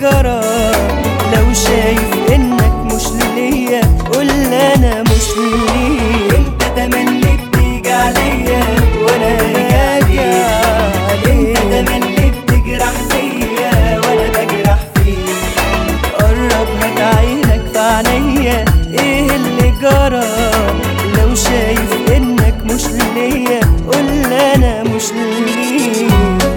جرى لو شايف انك مش ليا قول انا مش ليك انت تملي بتيجي عليا وانا راجع انت تملي بتجرح فيا وانا بجرح فيك قرب هات عينك في عينيا ايه اللي جرى لو شايف انك مش ليا قول انا مش ليك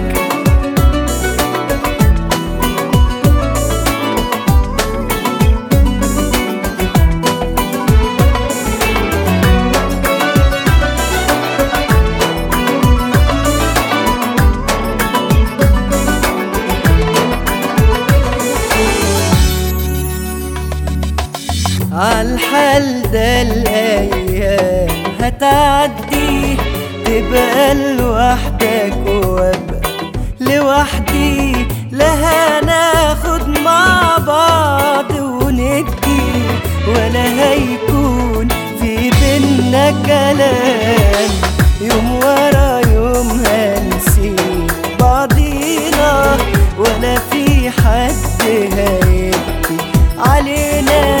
عالحال ده الايام هتعدي تبقى لوحدك وابقى لوحدي لا هناخد مع بعض وندي ولا هيكون في بينا كلام يوم ورا يوم هنسيب بعضينا ولا في حد هيبكي علينا